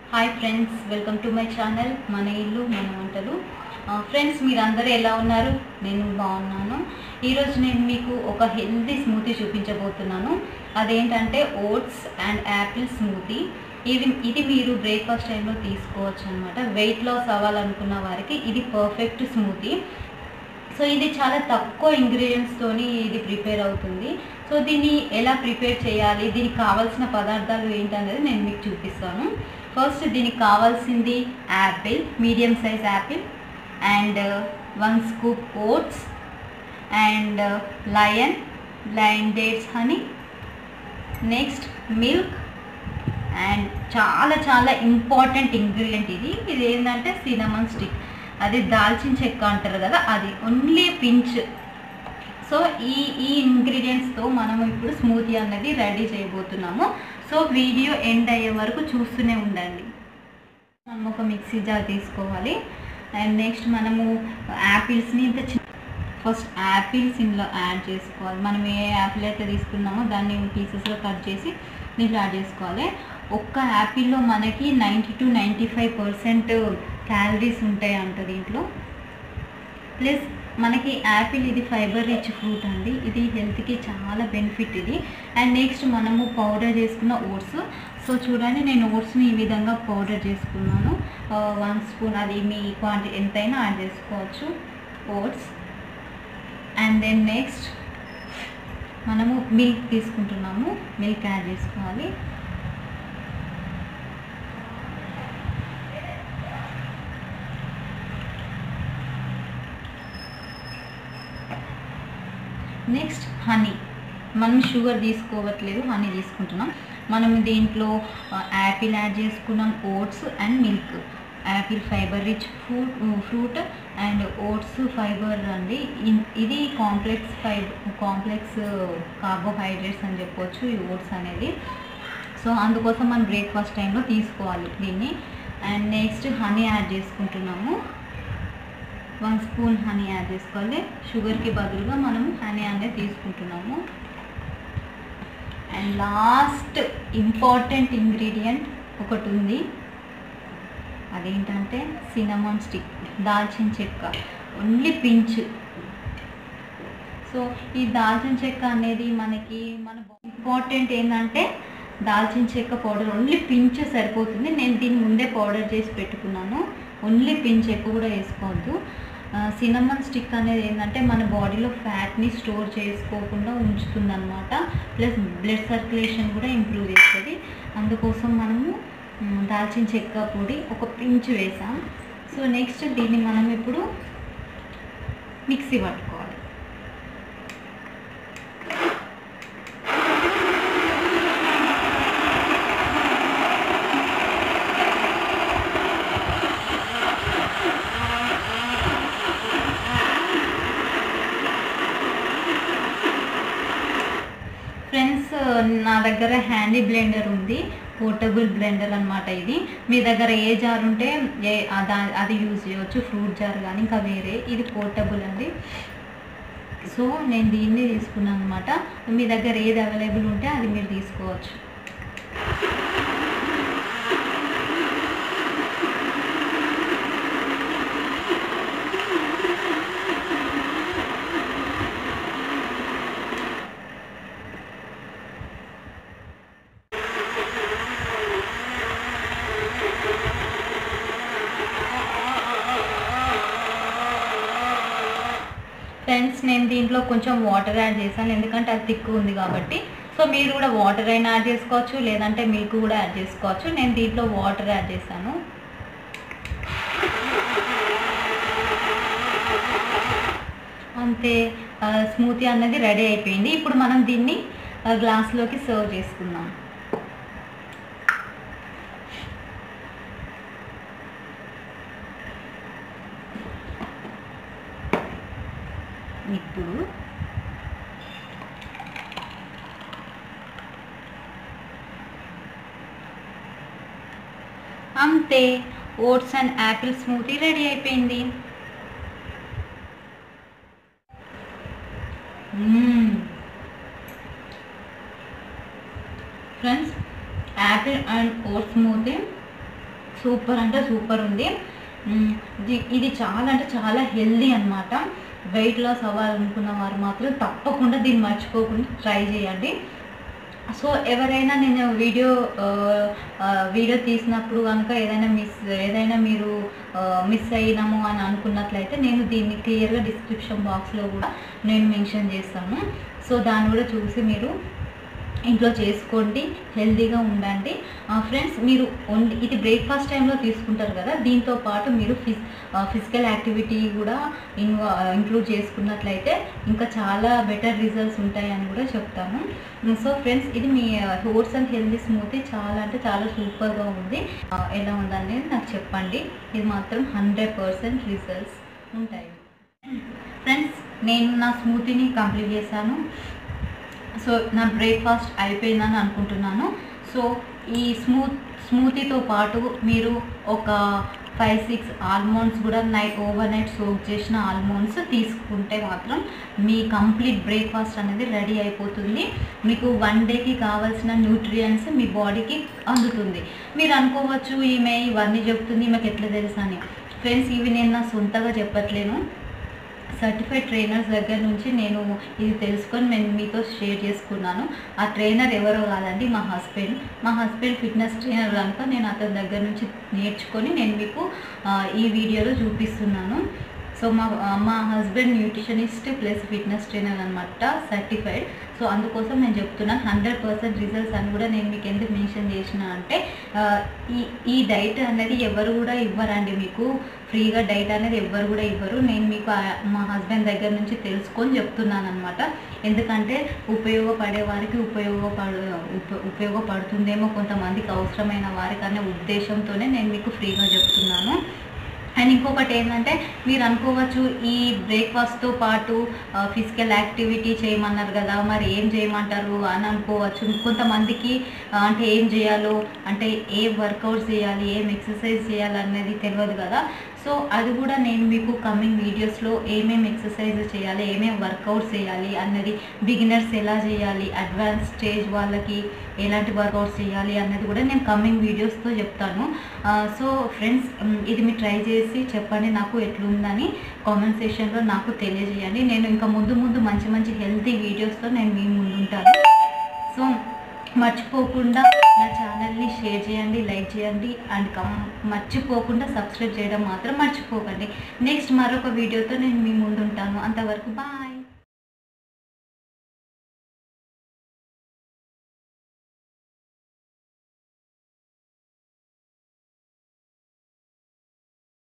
hi friends welcome to my channel మన ఇల్లు మన వంటలు ఫ్రెండ్స్ మీరందరూ ఎలా ఉన్నారు నేను బాగున్నాను ఈరోజు నేను మీకు ఒక హెల్తీ స్మూతీ చూపించబోతున్నాను అదేంటంటే ఓట్స్ అండ్ యాపిల్ స్మూతీ ఇది ఇది మీరు బ్రేక్ఫాస్ట్ టైంలో తీసుకోవచ్చు అనమాట వెయిట్ లాస్ అవ్వాలనుకున్న వారికి ఇది పర్ఫెక్ట్ స్మూతీ సో ఇది చాలా తక్కువ ఇంగ్రీడియంట్స్తోని ఇది ప్రిపేర్ అవుతుంది సో దీన్ని ఎలా ప్రిపేర్ చేయాలి దీనికి కావాల్సిన పదార్థాలు ఏంటనేది నేను మీకు చూపిస్తాను ఫస్ట్ దీనికి కావాల్సింది apple medium size apple and one scoop oats and లయన్ లయన్ dates honey next milk and చాలా చాలా ఇంపార్టెంట్ ఇంగ్రీడియంట్ ఇది ఇది ఏంటంటే సినమన్ స్టిక్ అది దాల్చిన చెక్క అంటారు కదా అది ఓన్లీ పించ్ సో ఈ ఈ ఇంగ్రీడియంట్స్తో మనం ఇప్పుడు స్మూతీ అన్నది రెడీ చేయబోతున్నాము సో వీడియో ఎండ్ అయ్యే వరకు చూస్తూనే ఉండండి మనం ఒక మిక్సీ జార్ తీసుకోవాలి అండ్ నెక్స్ట్ మనము యాపిల్స్ని ఇంత చిన్న ఫస్ట్ యాపిల్స్ ఇందులో యాడ్ చేసుకోవాలి మనం ఏ యాపిల్ అయితే తీసుకున్నామో దాన్ని పీసెస్లో కట్ చేసి దీంట్లో యాడ్ చేసుకోవాలి ఒక్క యాపిల్లో మనకి ninety two ninety five percent calories ఉంటాయి అంట దీంట్లో ప్లస్ మనకి యాపిల్ ఇది ఫైబర్ రిచ్ ఫ్రూట్ అండి ఇది హెల్త్కి చాలా బెనిఫిట్ ఇది అండ్ నెక్స్ట్ మనము పౌడర్ చేసుకున్న ఓట్స్ సో చూడండి నేను ఓట్స్ని ఈ విధంగా పౌడర్ చేసుకున్నాను వన్ స్పూన్ అది మీ క్వాంటిటీ ఎంతైనా యాడ్ చేసుకోవచ్చు ఓట్స్ అండ్ దెన్ నెక్స్ట్ మనము మిల్క్ తీసుకుంటున్నాము మిల్క్ యాడ్ చేసుకోవాలి నెక్స్ట్ హనీ మనం షుగర్ తీసుకోవట్లేదు హనీ తీసుకుంటున్నాం మనం దీంట్లో యాపిల్ యాడ్ చేసుకున్నాం oats and milk apple fibre rich fruit fruit and oats fibre అండి ఇన్- ఇది కాంప్లెక్స్ ఫైబ్ కాంప్లెక్స్ కార్బోహైడ్రేట్స్ అని చెప్పొచ్చు ఈ ఓట్స్ అనేది సో అందుకోసం మనం బ్రేక్ఫాస్ట్ టైంలో తీసుకోవాలి దీన్ని అండ్ నెక్స్ట్ హనీ యాడ్ చేసుకుంటున్నాము వన్ స్పూన్ హనీ యాడ్ చేసుకోవాలి షుగర్కి బదులుగా మనము హనీ అనేది తీసుకుంటున్నాము అండ్ లాస్ట్ ఇంపార్టెంట్ ఇంగ్రీడియంట్ ఒకటి ఉంది అదేంటంటే సినమాన్ స్టిక్ దాల్చిన చెక్క ఓన్లీ పించ్ సో ఈ దాల్చిన చెక్క అనేది మనకి మన ఇంపార్టెంట్ ఏంటంటే దాల్చిన చెక్క పౌడర్ ఓన్లీ పించ్ సరిపోతుంది నేను దీన్ని ముందే పౌడర్ చేసి పెట్టుకున్నాను ఓన్లీ పించ్ ఎక్కువ కూడా వేసుకోవద్దు సినమన్ స్టిక్ అనేది ఏంటంటే మన బాడీలో ఫ్యాట్ని స్టోర్ చేసుకోకుండా ఉంచుతుంది అనమాట ప్లస్ బ్లడ్ సర్క్యులేషన్ కూడా ఇంప్రూవ్ చేస్తుంది అందుకోసం మనము మ్, దాల్చిన చెక్క పొడి ఒక పించ్ వేసాం సో నెక్స్ట్ దీన్ని మనం ఇప్పుడు మిక్సీ పట్టుకోవాలి ఫ్రెండ్స్ నా దగ్గర హ్యాండీ బ్లెండర్ ఉంది పోర్టబుల్ బ్లెండర్ అన్నమాట ఇది మీ దగ్గర ఏ జార్ ఉంటే ఏ ఆ దా- అది యూజ్ చేయవచ్చు ఫ్రూట్ జార్ కానీ ఇంకా వేరే ఇది పోర్టబుల్ అండి సో నేను దీన్ని తీసుకున్నాను అనమాట మీ దగ్గర ఏది అవైలబుల్ ఉంటే అది మీరు తీసుకోవచ్చు ఫ్రెండ్స్ నేను దీంట్లో కొంచెం వాటర్ యాడ్ చేశాను ఎందుకంటే అది తిక్కు ఉంది కాబట్టి సో మీరు కూడా వాటర్ అయినా యాడ్ చేసుకోవచ్చు లేదంటే మిల్క్ కూడా యాడ్ చేసుకోవచ్చు నేను దీంట్లో వాటర్ యాడ్ చేశాను అంతే స్మూతీ అన్నది రెడీ అయిపోయింది ఇప్పుడు మనం దీన్ని ఆ, గ్లాస్లోకి సర్వ్ చేసుకుందాం ఇప్పుడు అంతే oats and apple smoothie ready అయిపోయింది friends apple and oats smoothie super అంటే సూపర్ ఉంది మ్, ఇది- ఇది చాలా అంటే చాలా హెల్దీ అన్నమాట వెయిట్ లాస్ అవ్వాలనుకున్న వారు మాత్రం తప్పకుండా దీన్ని మర్చిపోకుండా ట్రై చేయండి సో ఎవరైనా నేను వీడియో ఆ, ఆ, వీడియో తీసినప్పుడు కనుక ఏదైనా మిస్ ఏదైనా మీరు మిస్ అయినాము అని అనుకున్నట్లయితే నేను దీన్ని క్లియర్గా డిస్క్రిప్షన్ బాక్స్లో కూడా నేను మెన్షన్ చేస్తాను సో దాన్ని కూడా చూసి మీరు ఇంట్లో చేసుకోండి హెల్తీగా ఉండండి ఫ్రెండ్స్ మీరు ఓన్లీ ఇది బ్రేక్ఫాస్ట్ టైంలో తీసుకుంటారు కదా దీంతో పాటు మీరు ఫిజ్ ఫిజికల్ యాక్టివిటీ కూడా ఇన్వా ఇంక్లూడ్ చేసుకున్నట్లయితే ఇంకా చాలా బెటర్ రిజల్ట్స్ ఉంటాయని కూడా చెప్తాను సో ఫ్రెండ్స్ ఇది మీ ఓట్స్ అండ్ హెల్దీ స్మూతీ చాలా అంటే చాలా సూపర్గా ఉంది ఆ, ఎలా ఉందనేది నాకు చెప్పండి ఇది మాత్రం హండ్రెడ్ పర్సెంట్ రిజల్ట్స్ ఉంటాయి ఫ్రెండ్స్ నేను నా స్మూతీని కంప్లీట్ చేశాను సో నా బ్రేక్ఫాస్ట్ అయిపోయిందని అనుకుంటున్నాను సో ఈ స్మూత్ స్మూతీతో పాటు మీరు ఒక ఫైవ్ సిక్స్ ఆల్మండ్స్ కూడా నైట్ ఓవర్ నైట్ సోక్ చేసిన ఆల్మండ్స్ తీసుకుంటే మాత్రం మీ కంప్లీట్ బ్రేక్ఫాస్ట్ అనేది రెడీ అయిపోతుంది మీకు వన్ డేకి కావాల్సిన న్యూట్రియంట్స్ మీ బాడీకి అందుతుంది మీరు అనుకోవచ్చు ఈమె ఇవన్నీ చెప్తుంది ఈమెకి ఎట్లా తెలుసు అని ఫ్రెండ్స్ ఇవి నేను నా సొంతగా చెప్పట్లేను సర్టిఫైడ్ ట్రైనర్స్ దగ్గర నుంచి నేను ఇది తెలుసుకొని నేను మీతో షేర్ చేసుకున్నాను ఆ ట్రైనర్ ఎవరో కాదండి మా హస్బెండ్ మా హస్బెండ్ ఫిట్నెస్ ట్రైనర్ కనుక నేను అతని దగ్గర నుంచి నేర్చుకొని నేను మీకు ఆ, ఈ వీడియోలో చూపిస్తున్నాను సో మా మా husband nutritionist plus fitness trainer అనమాట సర్టిఫైడ్ సో అందుకోసం నేను చెప్తున్నాను హండ్రెడ్ పర్సెంట్ రిజల్ట్స్ అని కూడా నేను మీకు ఎందుకు మెన్షన్ చేసిన అంటే ఆ, ఈ ఈ డైట్ అనేది ఎవరు కూడా ఇవ్వరండి మీకు ఫ్రీగా డైట్ అనేది ఎవ్వరు కూడా ఇవ్వరు నేను మీకు ఆ- మా హస్బెండ్ దగ్గర నుంచి తెలుసుకొని చెప్తున్నాను అనమాట ఎందుకంటే ఉపయోగపడే వారికి ఉపయోగపడు ఉప- ఉపయోగపడుతుందేమో కొంతమందికి అవసరమైన వారికి అనే ఉద్దేశంతోనే నేను మీకు ఫ్రీగా చెప్తున్నాను అండ్ ఇంకొకటి ఏంటంటే మీరు అనుకోవచ్చు ఈ బ్రేక్ఫాస్ట్తో పాటు ఫిజికల్ యాక్టివిటీ చేయమన్నారు కదా మరి ఏం చేయమంటారు అని అనుకోవచ్చు కొంతమందికి ఆ, అంటే ఏం చేయాలో అంటే ఏ వర్కౌట్స్ చేయాలి ఏం ఎక్సర్సైజ్ చేయాలి అనేది తెలియదు కదా సో అది కూడా నేను మీకు కమింగ్ వీడియోస్లో ఏమేమి ఎక్సర్సైజ్ చేయాలి ఏమేమి వర్కౌట్స్ చేయాలి అన్నది బిగినర్స్ ఎలా చేయాలి అడ్వాన్స్ స్టేజ్ వాళ్ళకి ఎలాంటి వర్కౌట్స్ చేయాలి అన్నది కూడా నేను కమింగ్ వీడియోస్తో చెప్తాను ఆ, సో ఫ్రెండ్స్ మ్, ఇది మీరు ట్రై చేసి చెప్పండి నాకు ఎట్లుందని కామెంట్ సెక్షన్లో నాకు తెలియజేయండి నేను ఇంకా ముందు ముందు మంచి మంచి హెల్తీ వీడియోస్తో నేను మీ ముందు ఉంటాను సో మర్చిపోకుండా నా ఛానల్ని షేర్ చేయండి లైక్ చేయండి అండ్ కమ్ మర్చిపోకుండా సబ్స్క్రైబ్ చేయడం మాత్రం మర్చిపోకండి నెక్స్ట్ మరొక వీడియోతో నేను మీ ముందు ఉంటాను అంతవరకు బాయ్